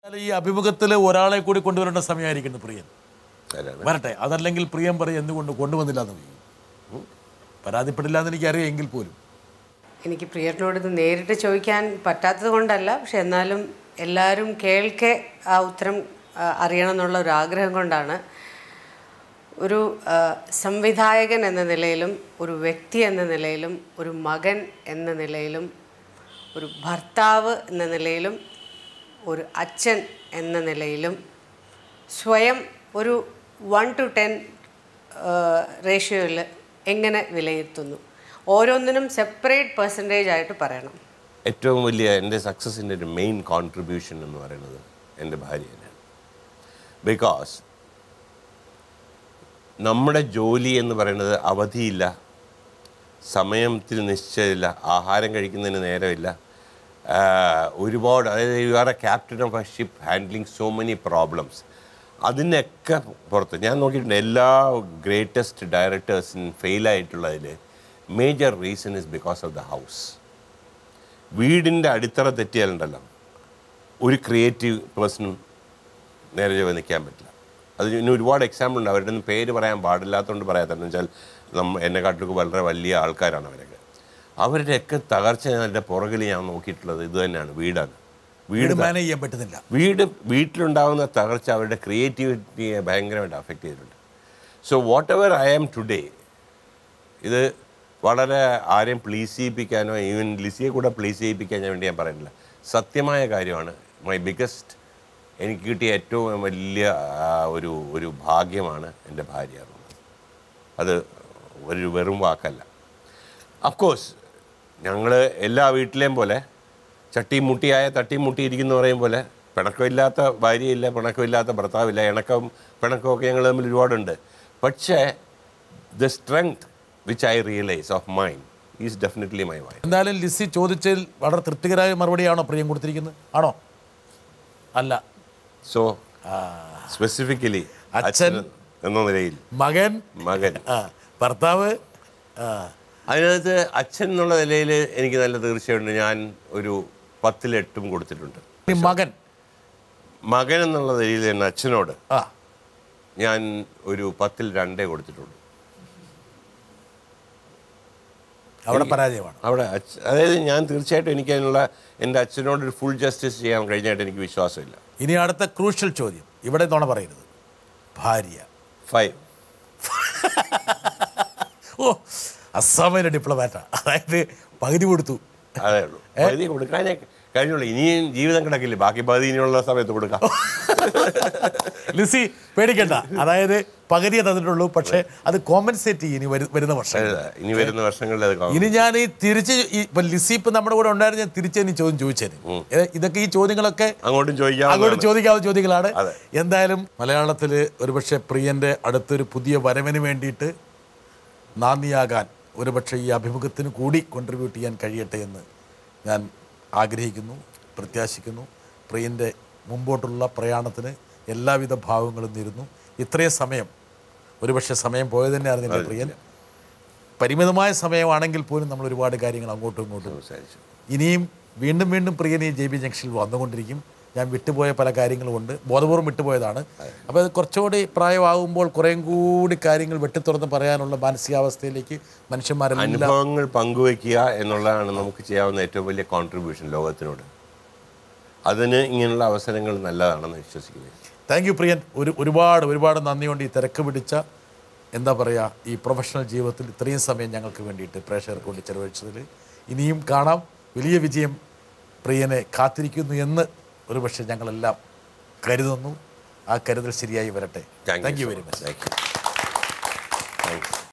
ഈ അഭിമുഖത്തിൽ ഒരാളെ കൂടി കൊണ്ടുവരേണ്ട സമയമായിരിക്കുന്നു പ്രിയൻ ആരാണ്? വരട്ടെ അതല്ലെങ്കിൽ പ്രിയം പറയും എന്തുകൊണ്ട് കൊണ്ടുവന്നില്ല എന്ന് പറയും ഉം. പരാതിപ്പെടില്ല എന്ന് എനിക്കറിയാം എങ്കിൽ പോലും എനിക്ക് പ്രിയനോട് ഇത് നേരിട്ട് ചോദിക്കാൻ പറ്റാത്തത് കൊണ്ടല്ല പക്ഷെ എന്നാലും എല്ലാവരും കേൾക്കെ ആ ഉത്തരം ആ, അറിയണം എന്നുള്ള ഒരു ആഗ്രഹം കൊണ്ടാണ് ഒരു ആ, സംവിധായകൻ എന്ന നിലയിലും ഒരു വ്യക്തി എന്ന നിലയിലും ഒരു മകൻ എന്ന നിലയിലും ഒരു ഭർത്താവ് എന്ന നിലയിലും ഒരു അച്ഛൻ എന്ന നിലയിലും സ്വയം ഒരു വൺ ടു ടെൻ റേഷ്യോയിൽ എങ്ങനെ വിലയിരുത്തുന്നു ഓരോന്നിനും സെപ്പറേറ്റ് പെർസെൻറ്റേജ് ആയിട്ട് പറയണം ഏറ്റവും വലിയ എൻ്റെ സക്സസിൻ്റെ ഒരു മെയിൻ കോൺട്രിബ്യൂഷൻ എന്ന് പറയുന്നത് എൻ്റെ ഭാര്യ തന്നെയാണ് ബിക്കോസ് നമ്മുടെ ജോലി എന്ന് പറയുന്നത് അവധിയില്ല സമയത്തിന് നിശ്ചയമില്ല ആഹാരം കഴിക്കുന്നതിന് നേരമില്ല ആഹ് ഒരുപാട് അതായത് you are a captain of a ship handling so many problems അതിനൊക്കെ പുറത്ത് ഞാൻ നോക്കിയിട്ടുണ്ട് എല്ലാ ഗ്രേറ്റസ്റ്റ് ഡയറക്ടേഴ്സിനും ഫെയിലായിട്ടുള്ളതിൽ major reason is because of the house വീടിൻ്റെ അടിത്തറ തെറ്റിയാലുണ്ടല്ലോ ഒരു ക്രിയേറ്റീവ് പേഴ്സണും നേരെ ചൊവ്വേ നിൽക്കാൻ പറ്റില്ല അതിന് ഇനി ഒരുപാട് എക്സാമ്പിൾ ഉണ്ട് അവരുടെ ഒന്നും പേര് പറയാൻ പാടില്ലാത്തതുകൊണ്ട് പറയാത്തതെന്ന് വെച്ചാൽ നമ്മ എന്നെക്കാട്ടിലൊക്കെ വളരെ വലിയ ആൾക്കാരാണ് അവരൊക്കെ അവരുടെയൊക്കെ തകർച്ചയുടെ പുറകിൽ ഞാൻ നോക്കിയിട്ടുള്ളത് ഇത് തന്നെയാണ് വീടാണ് വീട് വീട് മാനേജ് ചെയ്യാൻ പറ്റുന്നില്ല വീട് വീട്ടിലുണ്ടാകുന്ന തകർച്ച അവരുടെ ക്രിയേറ്റിവിറ്റിയെ ഭയങ്കരമായിട്ട് അഫക്റ്റ് ചെയ്തിട്ടുണ്ട് so whatever I am today ഇത് വളരെ ആരെയും പ്ലീസ് ചെയ്യിപ്പിക്കാനോ ഈവൻ ലിസിയെ കൂടെ പ്ലീസ് ചെയ്യിപ്പിക്കാൻ വേണ്ടി ഞാൻ പറയുന്നില്ല സത്യമായ കാര്യമാണ് മൈ ബിഗസ്റ്റ് എനിക്ക് കിട്ടിയ ഏറ്റവും വലിയ ആ, ഒരു ഒരു ഭാഗ്യമാണ് എൻ്റെ ഭാര്യ എന്നുള്ളത് അത് ഒരു വെറും വാക്കല്ല അഫ്കോഴ്സ് ഞങ്ങൾ എല്ലാ വീട്ടിലെയും പോലെ ചട്ടി മുട്ടിയായ തട്ടി മുട്ടിയിരിക്കുന്ന പറയും പോലെ പിണക്കമില്ലാത്ത ഭാര്യയില്ല പിണക്കമില്ലാത്ത ഭർത്താവില്ല ഇണക്കം പിണക്കമൊക്കെ ഞങ്ങൾ തമ്മിൽ ഒരുപാടുണ്ട് പക്ഷേ the strength which I realise of mind is definitely my wife എന്തായാലും ലിസി ചോദിച്ചതിൽ വളരെ തൃപ്തികരമായ മറുപടിയാണോ പ്രിയം കൊടുത്തിരിക്കുന്നത് ആണോ അല്ല സോ സ്പെസിഫിക്കലി അച്ഛൻ എന്ന നിലയിൽ മകൻ മകൻ ആ ഭർത്താവ് ആ അതിനകത്ത് അച്ഛൻ എന്നുള്ള നിലയിൽ എനിക്ക് നല്ല തീർച്ചയുണ്ട് ഞാൻ ഒരു പത്തിലെട്ടും കൊടുത്തിട്ടുണ്ട് ഇനി മകൻ മകൻ എന്നുള്ള നിലയിൽ എൻ്റെ അച്ഛനോട് ആ ഞാൻ ഒരു പത്തിൽ രണ്ടേ കൊടുത്തിട്ടുള്ളൂ അവിടെ പരാജയമാണ് അവിടെ അച്ഛ അതായത് ഞാൻ തീർച്ചയായിട്ടും എനിക്ക് അതിനുള്ള എൻ്റെ അച്ഛനോട് ഒരു ഫുൾ ജസ്റ്റിസ് ചെയ്യാൻ കഴിഞ്ഞായിട്ട് എനിക്ക് വിശ്വാസമില്ല ഇനി അടുത്ത ക്രൂഷ്യൽ ചോദ്യം ഇവിടെ നുണ പറയരുത് ഭാര്യ ഫൈവ് ഓ അസാമിലെ ഡിപ്ലോമാറ്റാ അതായത് പകുതി കൊടുത്തു അതേ ഉള്ളൂ പകുതി കൊടുക്കാനേ കഴിഞ്ഞുള്ളൂ ഇനിയും ജീവിതം കിടക്കില്ലേ ബാക്കി പകുതി ഇനിയുള്ള സമയത്ത് കൊടുക്കാം ലിസി പേടിക്കണ്ട അതായത് പകുതിയെ തന്നിട്ടുള്ളൂ പക്ഷേ അത് കോമ്പൻസേറ്റ് ചെയ്യും ഇനി വരു- വരുന്ന വർഷം അതെ, ഇനി വരുന്ന വർഷങ്ങളിൽ അത് കാണും ഇനി ഞാൻ ഈ തിരിച്ച് ഈ- ഇപ്പൊ ലിസി ഇപ്പൊ നമ്മുടെ കൂടെ ഉണ്ടായിരുന്ന ഞാൻ തിരിച്ച് ഇനി ചോദ്യം ചോദിച്ചേന് ഏ, ഇതൊക്കെ ഈ ചോദ്യങ്ങളൊക്കെ അങ്ങോട്ടും അങ്ങോട്ട് ചോദിക്കാം ചോദിക്കാവുന്ന ചോദ്യങ്ങളാണ് അതെ. എന്തായാലും മലയാളത്തിൽ ഒരുപക്ഷെ പ്രിയന്റെ അടുത്തൊരു പുതിയ വരവിന് വേണ്ടിയിട്ട് നാന്ദിയാകാൻ ഒരുപക്ഷെ ഈ അഭിമുഖത്തിന് കൂടി കോൺട്രിബ്യൂട്ട് ചെയ്യാൻ കഴിയട്ടെ എന്ന് ഞാൻ ആഗ്രഹിക്കുന്നു പ്രത്യാശിക്കുന്നു പ്രിയൻ്റെ മുമ്പോട്ടുള്ള പ്രയാണത്തിന് എല്ലാവിധ ഭാവങ്ങളും നേരുന്നു ഇത്രയും സമയം ഒരുപക്ഷെ സമയം പോയത് തന്നെ അറിഞ്ഞില്ല പ്രിയൻ പരിമിതമായ സമയമാണെങ്കിൽ പോലും നമ്മൾ ഒരുപാട് കാര്യങ്ങൾ അങ്ങോട്ടും ഇങ്ങോട്ടും സംസാരിച്ചു ഇനിയും വീണ്ടും വീണ്ടും പ്രിയൻ ഈ ജെ ബി ജംഗ്ഷനിൽ വന്നുകൊണ്ടിരിക്കും ഞാൻ വിട്ടുപോയ പല കാര്യങ്ങളുമുണ്ട് ബോധപൂർവ്വം വിട്ടുപോയതാണ് അപ്പോൾ അത് കുറച്ചുകൂടി പ്രായമാകുമ്പോൾ കുറേയും കൂടി കാര്യങ്ങൾ വെട്ടിത്തുറന്ന് പറയാനുള്ള മാനസികാവസ്ഥയിലേക്ക് മനുഷ്യന്മാരെല്ലാം അനുഭവങ്ങൾ പങ്കുവെക്കുക എന്നുള്ളതാണ് നമുക്ക് ചെയ്യാവുന്ന ഏറ്റവും വലിയ കോൺട്രിബ്യൂഷൻ ലോകത്തിനോട് അതിന് ഇങ്ങനെയുള്ള അവസരങ്ങൾ നല്ലതാണെന്ന് വിശ്വസിക്കുന്നു താങ്ക് യു പ്രിയൻ ഒരു ഒരുപാട് ഒരുപാട് നന്ദിയുണ്ട് ഈ തിരക്ക് പിടിച്ച എന്താ പറയുക ഈ പ്രൊഫഷണൽ ജീവിതത്തിൽ ഇത്രയും സമയം ഞങ്ങൾക്ക് വേണ്ടിയിട്ട് പ്രേക്ഷകർക്ക് വേണ്ടി ചെലവഴിച്ചതിൽ ഇനിയും കാണാം വലിയ വിജയം പ്രിയനെ കാത്തിരിക്കുന്നു എന്ന് ഒരുപക്ഷെ ഞങ്ങളെല്ലാം കരുതുന്നു ആ കരുതൽ ശരിയായി വരട്ടെ thank you very much thank you thanks